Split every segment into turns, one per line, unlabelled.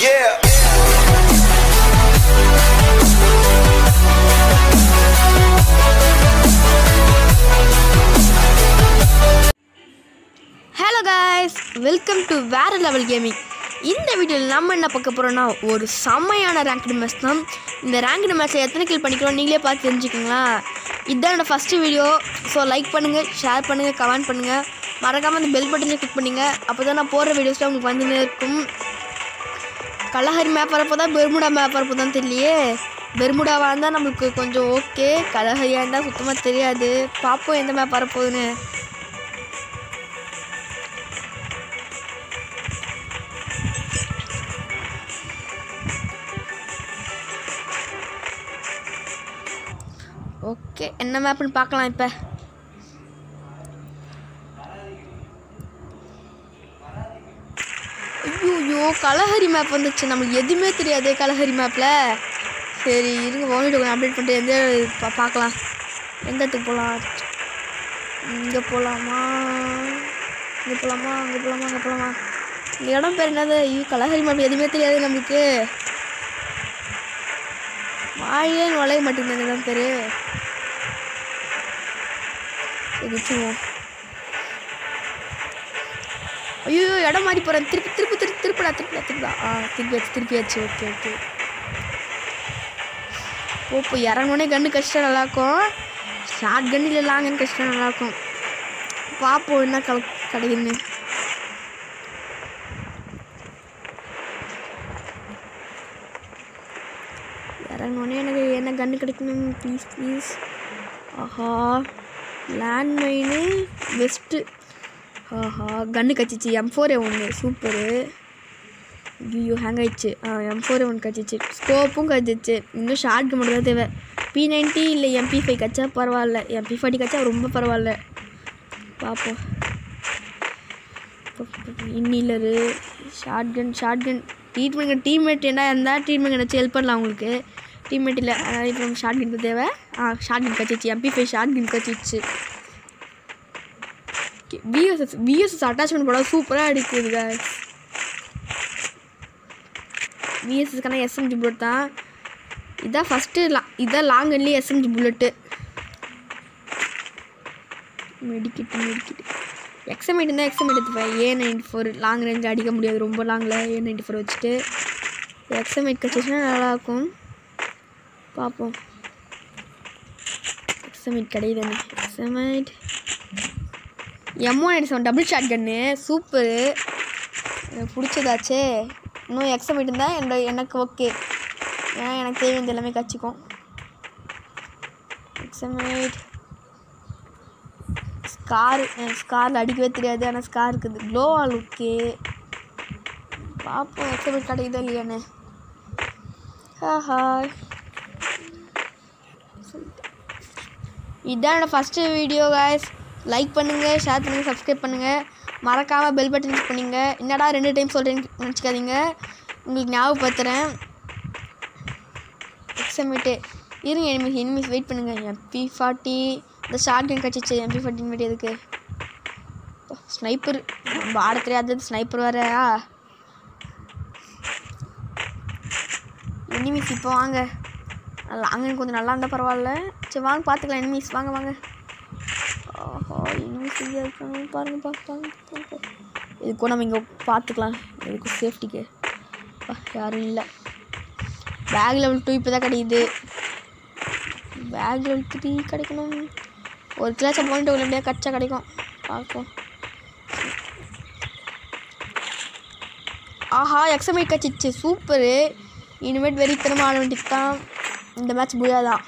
Yeah.
Hello guys welcome to வேற level gaming இந்த வீடியோவில் நம்ம என்ன பார்க்க போகிறோம்னா ஒரு செம்மையான ரேங்க்டு மேட்ச் தான் இந்த ரேங்க்டு மேட்ச்சில் எத்தனை கில் பண்ணிக்கிறோம் நீங்களே பார்த்து தெரிஞ்சுக்கோங்களா இதுதான் என்னோட ஃபஸ்ட்டு வீடியோ ஸோ லைக் பண்ணுங்கள் ஷேர் பண்ணுங்கள் கமெண்ட் பண்ணுங்கள் மறக்காமல் அந்த பெல் பட்டனை கிளிக் பண்ணுங்க அப்போ தான் நான் போடுற வீடியோஸில் உங்களுக்கு வந்துன்னே இருக்கும் கலஹரி மேப் வரப்போ தான் பெர்முடா மேப் வரப்போ தான் தெரியலையே பெர்முடாவாக இருந்தால் நம்மளுக்கு கொஞ்சம் ஓகே கலஹரியாக இருந்தால் சுத்தமாக தெரியாது பார்ப்போம் எந்த மேப் வரப்போகுதுன்னு ஓகே என்ன மேப்னு பார்க்கலாம் இப்போ ஐயோ கலஹரி மேப் வந்துச்சு நம்மளுக்கு எதுவுமே தெரியாது கலஹரி மேப்பில் சரி இருங்க வாங்கிட்டு கொஞ்சம் அப்டேட் பண்ணிட்டு எந்த பா பார்க்கலாம் எந்த இடத்துக்கு போகலாம் இங்கே போகலாமா இங்கே போகலாமா அங்கே போகலாமா அங்கே போகலாமா இந்த இடம் பேர் என்னது ஐயோ கலஹரி மேப் எதுவுமே தெரியாது நம்மளுக்கு வாயே நுழைய மாட்டேங்குது அந்த இடம் பேர் எதிர்த்துவோம் ஐயோ இடம் மாறி போகிறேன் திருப்பி திருப்பி திருப்பி திருப்பிடா திருப்பிடா திருப்பிடா ஆ திருப்பியாச்சு திருப்பியாச்சு ஓகே ஓகே ஓ இப்போ இறங்கணுன்னே கன்று கஷ்டம் நல்லாயிருக்கும் ஷார்ட் கன் இல்லை லாங் கன் கஷ்டம் நல்லாயிருக்கும் பார்ப்போம் என்ன கல கிடைக்குதுன்னு இறங்கணுன்னே எனக்கு என்ன கன்று கிடைக்கணும் ப்ளீஸ் ப்ளீஸ் ஆஹா லேண்ட் மைனு வெஸ்ட்டு ஆஹா கன்று கச்சிச்சு எம் ஃபோர் ஒன்று சூப்பரு ஐயோ ஹேங் ஆயிடுச்சு ஆ எம் ஃபோர் ஒன் கச்சிச்சு ஸ்கோப்பும் கச்சிச்சு இன்னும் ஷார்ட்க்கு மட்டும் தான் தேவை பி நைன்ட்டி இல்லை எம்பி ஃபைவ் கச்சா பரவாயில்ல எம்பி ஃபார்ட்டி கச்சா ரொம்ப பரவாயில்ல பார்ப்போம் இன்னிலரு shotgun shotgun treatment teammate என்ன இருந்தால் ட்ரீட்மெண்ட் வச்சு ஹெல்ப் பண்ணலாம் உங்களுக்கு டீம்மேட் இல்லை இப்போ நம்ம ஷார்ட் கன் தேவை ஆ ஷார்ட் கன் கச்சிச்சு எம்பி ஃபைவ் ஷார்ட் கன் கச்சிச்சு விஎஸ்எஸ் விஎஸ்எஸ் அட்டாச்மெண்ட் போட சூப்பராக எடுக்குது guys விஎஸ்எஸ்க்கான எஸ்எம்ஜி புல்லட் தான் இதான் ஃபஸ்ட்டு லா இதான் லாங் கன்லேயே எஸ்எம்ஜி புல்லட்டு மெடிக்கிட்டு மெடிக்கிட்டு எக்ஸமேட் இருந்தால் எக்ஸமேட் எடுத்துப்பேன் A ninety four long range அடிக்க முடியாது ரொம்ப லாங்கில் ஏ நைன்டி ஃபோர் வச்சுட்டு எக்ஸமேட் கச்சிச்சுன்னா நல்லாயிருக்கும் பார்ப்போம் எக்ஸமேட் கிடையாது எக்ஸமேட் M one eighty seven double shot gun super எனக்கு பிடிச்சதாச்சே இன்னும் எக்ஸமேட் இருந்தால் என்னோட எனக்கு ஓகே ஏன்னா எனக்கு தேவையானது எல்லாமே கச்சிக்கும் எக்ஸமேட் ஸ்கார் எனக்கு ஸ்காரில் அடிக்கவே தெரியாது ஆனால் ஸ்கார் இருக்குது க்ளோ ஆல் ஓகே பார்ப்போம் எக்ஸமேட் கிடைக்குதோ இல்லையான்னு ஹாஹா இதான் என்னோட ஃபஸ்ட்டு வீடியோ காய்ஸ் லைக் பண்ணுங்கள் ஷேர் பண்ணுங்கள் சப்ஸ்கிரைப் பண்ணுங்கள் மறக்காமல் பெல் பட்டன் யூஸ் பண்ணுங்க என்னடா ரெண்டு டைம் சொல்கிறேன்னு நினச்சிக்காதீங்க உங்களுக்கு ஞாபகப்படுத்துகிறேன் எக்ஸமேட்டு இருங்க எனிமிஸ் எனிமிஸ் வெயிட் பண்ணுங்கள் எம்பி ஃபார்ட்டி இந்த ஷார்ட் கன் கட்சிச்சு எம்பி ஃபார்ட்டின் வேட்டி எதுக்கு ஸ்னைப்பர் நம்ம ஆட தெரியாதது ஸ்னைப்பர் வேறையா எனிமிஸ் இப்போ வாங்க லாங்கன் கொஞ்சம் நல்லா இருந்தால் பரவாயில்ல சரி வாங்க பார்த்துக்கலாம் எனிமிஸ் வாங்க வாங்க ஆஹா எனிமிஸ் இங்கே இருக்காங்க பாருங்க பார்த்தாங்க இது கூட நம்ம இங்கே பார்த்துக்கலாம் இதுக்கு சேஃப்டிக்கு யாரும் இல்லை பேக் லெவல் டூ இப்போ தான் கிடைக்குது பேக் லெவல் த்ரீ கிடைக்கணும் ஒரு கிளாஸை பாயிண்ட் ஒரு எப்படியா கச்சா கிடைக்கும் பார்ப்போம் ஆஹா எக்ஸமைட் கச்சிச்சு சூப்பரு இனிமேட் வெறித்தனமாக ஆட வேண்டியது தான் இந்த மேட்ச் புரியாதான்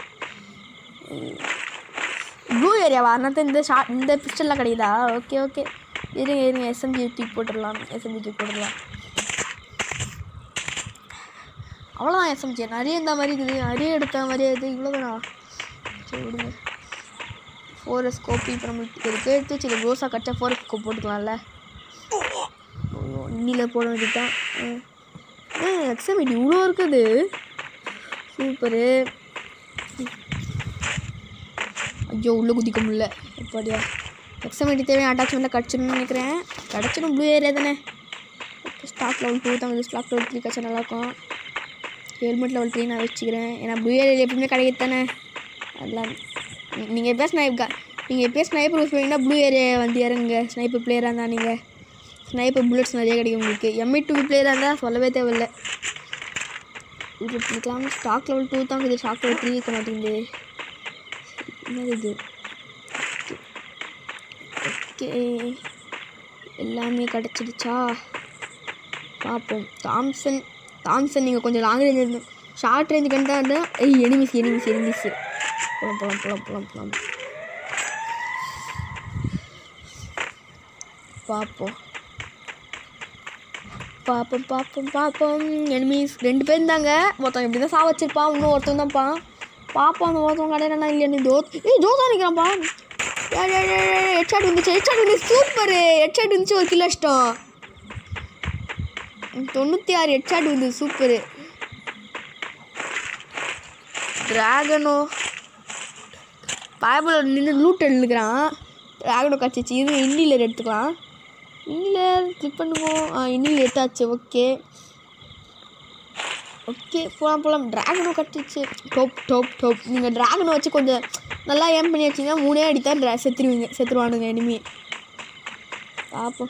ப்ளூ ஏரியாவா அதனால இந்த ஷா இந்த பிஸ்டல்லாம் கிடைக்குதா ஓகே ஓகே இருங்க இருங்க எஸ்எம்ஜி தூக்கி போட்டுடலாம் எஸ்எம்ஜி தூக்கி போட்டுடலாம் அவ்வளோதான் எஸ்எம்ஜி நிறைய இந்த மாதிரி இருக்குது நிறைய எடுத்த மாதிரி இது இவ்வளோ தானா சரி விடுங்க ஃபோர் ஸ்கோப் இப்போ நம்மளுக்கு இருக்கு எடுத்து சரி ரோஸாக கட்டா ஃபோர் ஸ்கோப் போட்டுக்கலாம்ல இன்னில போட வேண்டியதான் எக்ஸாம் இவ்வளோ இருக்குது சூப்பரு ஐயோ உள்ளே குதிக்க முடியல எப்படியா எக்ஸாம் தேவையான அட்டாச்மெண்ட்டில் கிடச்சிடணும்னு நினைக்கிறேன் கிடச்சிடும் ப்ளூ ஏரியா தானே ஸ்டாக் லெவல் டூ தான் வந்து ஸ்டாக் லெவல் த்ரீ கச்சா நல்லாயிருக்கும் ஹெல்மெட் லெவல் த்ரீ நான் வச்சுக்கிறேன் ஏன்னா ப்ளூ ஏரியா எப்பவுமே கிடையாது தானே அதெல்லாம் நீங்கள் எப்போ ஸ்னைப் நீங்கள் எப்போ ஸ்னைப்பர் யூஸ் பண்ணீங்கன்னா ப்ளூ ஏரியா வந்து இறங்குங்க ஸ்னைப்பர் பிளேயராக இருந்தால் நீங்கள் ஸ்னைப்பர் புல்லட்ஸ் நிறைய கிடைக்கும் உங்களுக்கு எம்ஐ டூ பிளேயராக இருந்தால் சொல்லவே தேவையில்லை இது பண்ணிக்கலாம் ஸ்டாக் லெவல் டூ தான் இது ஸ்டாக் லெவல் த்ரீ இருக்க மாட்டேங்குது என்னது இது ஓகே எல்லாமே கிடச்சிடுச்சா பார்ப்போம் தாம்சன் தாம்சன் நீங்கள் கொஞ்சம் லாங் ரேஞ்ச் இருந்து ஷார்ட் ரேஞ்சு கண்டு தான் இருந்தால் ஏய் எனிமிஸ் எனிமிஸ் எனிமிஸ் போலாம் போலாம் போலாம் போலாம் போலாம் பார்ப்போம் பார்ப்போம் பார்ப்போம் பார்ப்போம் எனிமீஸ் ரெண்டு பேர் இருந்தாங்க மொத்தம் எப்படி தான் சா வச்சிருப்பான் இன்னும் ஒருத்தன் தான்ப்பா பார்ப்போம் அந்த ஒருத்தவங்க கடையிலனா இல்லைன்னு தோ ஏய் ஜோ தான் நிற்கிறான்ப்பா ஹெட்ஷாட் வந்துச்சு ஹெட்ஷாட் வந்து சூப்பர் ஹெட்ஷாட் வந்துச்சு ஒரு கிலோ இஷ்டம் தொண்ணூற்றி ஆறு ஹெட்ஷாட் வந்து சூப்பரு ட்ராகனோ பயபுல நின்று லூட் எடுத்துக்கிறான் ட்ராகனோ கிடச்சிச்சு இது இண்டியில் எடுத்துக்கலாம் இண்டியில் கிளிக் பண்ணுவோம் ஆ இண்டியில் எடுத்தாச்சு ஓகே ஓகே போகலாம் போகலாம் ட்ராகனோ கட்டிச்சு டோப் டோப் டோப் நீங்கள் ட்ராகனை வச்சு கொஞ்சம் நல்லா ஏம் பண்ணி வச்சிங்கன்னா மூணே அடித்தா ட்ரா செத்துருவீங்க செத்துருவானுங்க எனிமி பார்ப்போம்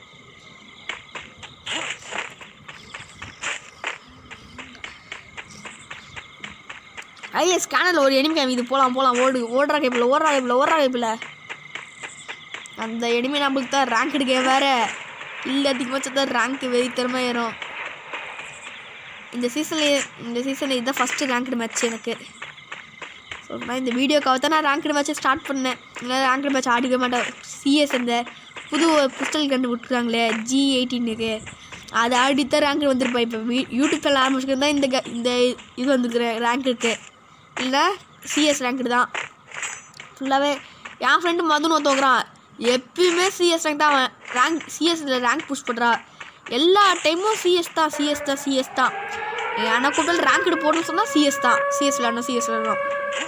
ஐயா ஸ்கேனரில் ஒரு எனிமி காமி இது போகலாம் போகலாம் ஓடு ஓடுற கைப்பில் ஓடுற கைப்பில் ஓடுற கைப்பில் அந்த எனிமி நம்மளுக்கு தான் ரேங்க் எடுக்க வேறு இல்லை அதிகமாக சேர்த்தா ரேங்க் வெறித்தரமாக ஏறும் இந்த சீசனில் இந்த சீசனில் இதுதான் ஃபஸ்ட்டு ரேங்க்டு மேட்ச் எனக்கு ஸோ நான் இந்த வீடியோக்காக தான் நான் ரேங்க்டு மேட்ச்சை ஸ்டார்ட் பண்ணேன் இல்லை ரேங்க்டு மேட்ச் ஆடிக்க மாட்டேன் சிஎஸ் அந்த புது பிஸ்டல் கண்டு விட்டுருக்காங்களே ஜி எயிட்டீனுக்கு அதை ஆடித்தான் ரேங்க் வந்திருப்பேன் இப்போ வீ யூடியூப் சேனல் ஆரம்பிச்சுக்கிறது தான் இந்த க இந்த இது வந்துருக்குறேன் ரேங்க் இருக்குது இல்லை சிஎஸ் ரேங்க்டு தான் ஃபுல்லாகவே என் ஃப்ரெண்டு மதுன்னு ஒருத்தவங்கிறான் எப்பயுமே சிஎஸ் ரேங்க் தான் அவன் ரேங்க் சிஎஸ்ல ரேங்க் புஷ் பண்ணுறா எல்லா டைமும் சிஎஸ் தான் சிஎஸ் தான் சிஎஸ் தான் எனக்கு கூப்பிட்டு ரேங்க் போடணும்னு சொன்னால் சிஎஸ் தான் சிஎஸ் விளாடணும் சிஎஸ் விளாடணும்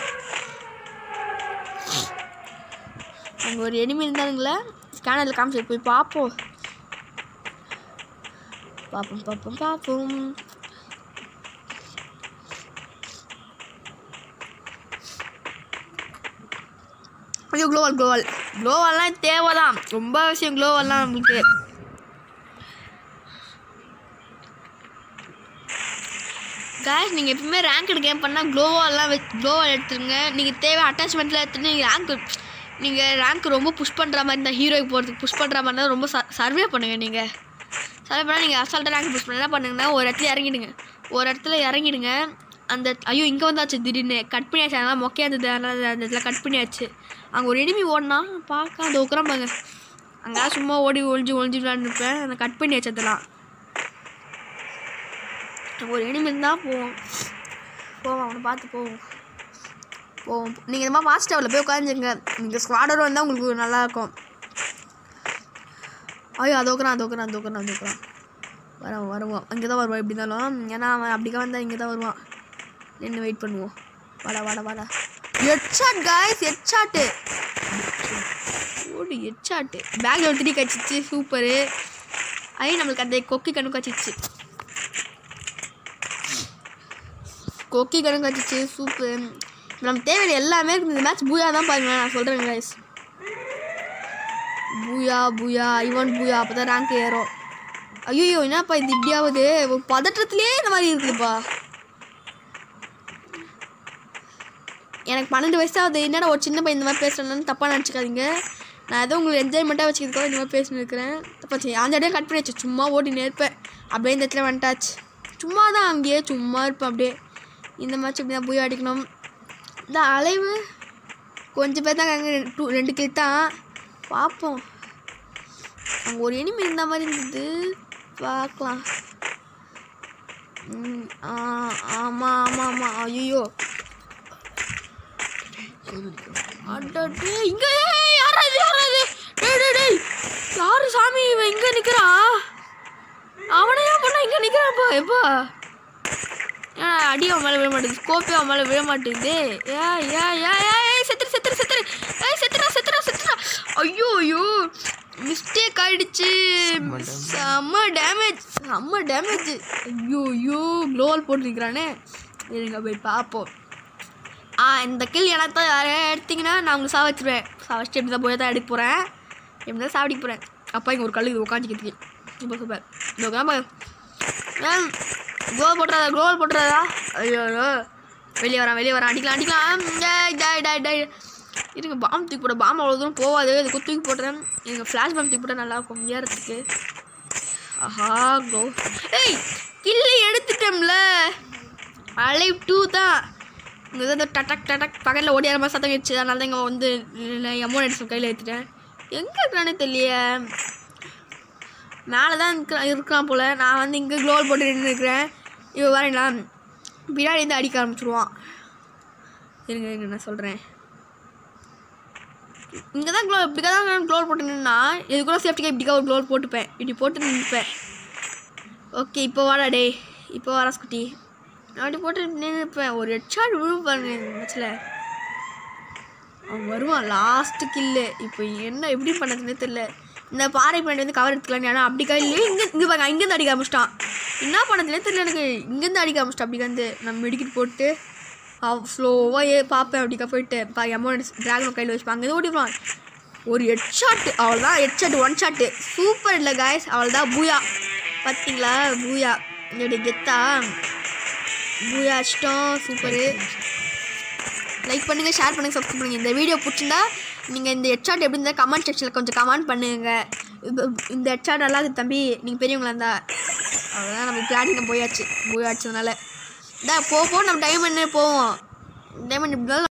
அங்கே ஒரு எனிமி இருந்தானுங்களே ஸ்கேனரில் காமிச்சு போய் பார்ப்போம் பார்ப்போம் பார்ப்போம் பார்ப்போம் ஐயோ க்ளோவல் க்ளோவல் க்ளோவல்லாம் தேவை தான் ரொம்ப அவசியம் க்ளோவல்லாம் நம்மளுக்கு guys நீங்கள் எப்பவுமே ரேங்க் கேம் பண்ணால் க்ளோவெல்லாம் வச்சு க்ளோவல் எடுத்துருங்க நீங்கள் தேவை அட்டாச்மெண்ட்டில் எடுத்துட்டு நீங்கள் ரேங்க் நீங்கள் ரேங்க் ரொம்ப புஷ் பண்ணுற மாதிரி இருந்தால் ஹீரோக்கு போகிறதுக்கு புஷ் பண்ணுற மாதிரி இருந்தால் ரொம்ப சர்வே பண்ணுங்கள் நீங்கள் சர்வே பண்ணால் நீங்கள் அசால்ட்டாக ரேங்க் புஷ் பண்ண என்ன பண்ணுங்கன்னா ஒரு இடத்துல இறங்கிடுங்க ஒரு இடத்துல இறங்கிடுங்க அந்த ஐயோ இங்கே வந்தாச்சு திடீர்னு கட் பண்ணியாச்சு அதனால் மொக்கையாக இருந்தது அதனால் அந்த இடத்துல கட் பண்ணியாச்சு அங்கே ஒரு எனிமி ஓடினா பார்க்க அந்த உக்கரம் பாருங்க அங்கே சும்மா ஓடி ஒழிஞ்சு ஒழிஞ்சு விளாண்டுருப்பேன் அந்த கட் பண்ணியாச்சு அதெல்லாம் ஒரு எனிமி இருந்தால் போவோம் போவோம் அவனை பார்த்து போவோம் போவோம் நீங்கள் இந்த மாதிரி மாஸ்ட் டேபிளில் போய் உட்காந்துருங்க நீங்கள் ஸ்குவாடரும் வந்தால் உங்களுக்கு நல்லாயிருக்கும் ஐயோ அது ஓக்குறான் அது ஓக்குறான் அது ஓக்குறான் அது ஓக்குறான் வருவோம் வருவோம் அங்கே தான் வருவான் எப்படி இருந்தாலும் ஏன்னா அவன் அப்படிக்கா வந்தால் இங்கே தான் வருவான் நின்று வெயிட் பண்ணுவோம் வாடா வாடா வாடா ஹெட்ஷாட் காய்ஸ் ஹெட்ஷாட்டு ஓடு ஹெட்ஷாட்டு பேக்கில் ஒரு திரி கச்சிச்சு சூப்பரு ஐ நம்மளுக்கு அந்த கொக்கி கண்ணு கச்சிச்சு கொக்கி கணக்கு வச்சுச்சு சூப்பு நம்ம தேவையில்லை எல்லாமே இருக்குது இந்த மேட்ச் பூயா தான் பாருங்க நான் சொல்கிறேன் கைஸ் பூயா பூயா ஐவன் பூயா அப்போ தான் ரேங்க் ஏறும் ஐயோ என்னப்பா இது இப்படியாவது ஒரு பதற்றத்துலேயே இந்த மாதிரி இருக்குதுப்பா எனக்கு பன்னெண்டு வயசு ஆகுது என்னடா ஒரு சின்ன பையன் இந்த மாதிரி பேசுகிறேன்னு தப்பாக நினச்சிக்காதீங்க நான் ஏதோ உங்களுக்கு என்ஜாய்மெண்ட்டாக வச்சுக்கிறதுக்காக இந்த மாதிரி பேசின்னு இருக்கிறேன் தப்பாச்சு அந்த இடம் கட் பண்ணி வச்சு சும்மா ஓடினே இருப்பேன் அப்படியே இந்த இடத்துல வந்துட்டாச்சு சும்மா தான் அங்கேயே சும்மா இருப்பேன் அப்படியே இந்த மேட்ச் இப்படி தான் போய் அடிக்கணும் இந்த அலைவு கொஞ்சம் பேர் தான் அங்கே டூ ரெண்டு கில் தான் பார்ப்போம் அங்கே ஒரு எனிமி இருந்த மாதிரி இருந்தது பார்க்கலாம் ம், ஆ ஆமாம் ஆமாம் ஆமாம் ஐயோ அடடே இங்க ஏய், யாரா இது யாரா இது டேய் டேய் டேய் யாரு சாமி இவன் இங்க நிக்கிறா அவனே ஏன் பண்ணா இங்க நிக்கிறான்ப்பா எப்பா ஏன் அடி அவன் மேலே விழ மாட்டேங்குது ஸ்கோப்பே அவன் மேலே விழ மாட்டேங்குது ஏ ஏ ஏ ஏ ஏய் செத்துரு செத்துரு செத்துரு ஏய் செத்துறா செத்துறா செத்துறா ஐயோ ஐயோ மிஸ்டேக் ஆயிடுச்சு செம்ம டேமேஜ் செம்ம டேமேஜ் ஐயோ ஐயோ க்ளோவல் போட்டுருக்கிறானே இருங்க போய் பார்ப்போம் ஆ இந்த கில் எனக்கு தான் யாரே எடுத்தீங்கன்னா நான் உங்களுக்கு சாவச்சிருவேன் சாவச்சிட்டு எப்படி தான் போய் தான் எடுக்க போகிறேன் எப்படி தான் சாவடிக்க போகிறேன் அப்பா இங்கே ஒரு கல் இது உட்காந்துக்கிறதுக்கு சூப்பர் சூப்பர் இந்த கிராம ஏன் கோல் போட்டுறாதா கோல் போட்டுறாதா ஐயோ ஐயோ வெளியே வரான் வெளியே வரான் அடிக்கலாம் அடிக்கலாம் டேய், டேய், டேய், டேய். இருங்க பாம் தூக்கி போட பாம் அவ்வளோ தூரம் போகாது இதுக்கு தூக்கி போட்டுறேன் எங்கள் ஃப்ளாஷ் பாம் தூக்கி போட்டால் நல்லா இருக்கும் ஏறத்துக்கு ஆஹா க்ளோ ஏய் கில்லு எடுத்துட்டோம்ல அலைவ் டூ தான் இங்கே வந்து டடக் டடக் பக்கத்தில் ஓடியார மாதிரி சத்தம் வச்சு அதனால தான் இங்கே வந்து எமௌண்ட் எடுத்து கையில் எடுத்துட்டேன் எங்கே இருக்கிறானே தெரியலையே மேலே தான் இருக்கிறான் இருக்கான் போல் நான் வந்து இங்கே க்ளோவல் போட்டு நின்று இருக்கிறேன் இவன் வரீங்களா பின்னாடி இருந்து அடிக்க ஆரம்பிச்சிருவான் இருங்க இருங்க நான் சொல்கிறேன் இங்கே தான் க்ளோ இப்படி தான் நான் க்ளோவல் போட்டு நின்னா இது கூட சேஃப்டிக்காக இப்படிக்கா ஒரு க்ளோவல் போட்டுப்பேன் இப்படி போட்டு நிற்பேன் ஓகே இப்போ வாடா டேய் இப்போ வரா ஸ்குட்டி நான் அப்படி போட்டு நின்றுப்பேன் ஒரு ஹெட்ஷாட் விழும் பாருங்க இந்த மேட்ச்சில் அவன் வருவான் லாஸ்ட்டு கில்லு இப்போ என்ன எப்படி பண்ணதுன்னே தெரில இந்த பாறை பின்னாடி வந்து கவர் எடுத்துக்கலாம் ஆனால் அப்படி கையிலே இங்கே இங்கே பாருங்க இங்கேருந்து அடிக்க ஆரம்பிச்சிட்டான் என்ன பண்ணதுன்னே தெரியல எனக்கு இங்கேருந்து அடிக்க ஆரம்பிச்சிட்டான் அப்படி வந்து நம்ம மெடிக்கிட்டு போட்டு ஸ்லோவாக ஏ பார்ப்பேன் அப்படிக்கா போயிட்டு பா அமௌண்ட் ட்ராகன் கையில் வச்சுப்பாங்க அங்கே ஓடிடுவான் ஒரு ஹெட் ஷாட்டு அவ்வளோதான் headshot one shot super இல்லை காய்ஸ் அவ்வளோதான் பூயா பார்த்தீங்களா பூயா என்னுடைய கெத்தா பூயா அடிச்சிட்டோம் சூப்பரு லைக் பண்ணுங்கள் ஷேர் பண்ணுங்கள் சப்ஸ்கிரைப் பண்ணுங்கள் இந்த வீடியோ பிடிச்சிருந்தா நீங்கள் இந்த ஹெட்ஷாட் எப்படி இருந்தால் கமெண்ட் செக்ஷனில் கொஞ்சம் கமெண்ட் பண்ணுங்க இது- இந்த ஹெட்ஷாட் நல்லா இருக்குது தம்பி நீங்கள் பெரியவங்களா இருந்தா அவ்வளோதான் நம்ம பிளாட்டினம் போயாச்சு போய் அடிச்சதுனால இந்தா போ போ நம்ம டைமண்ட் போவோம் டைமண்ட் இப்படி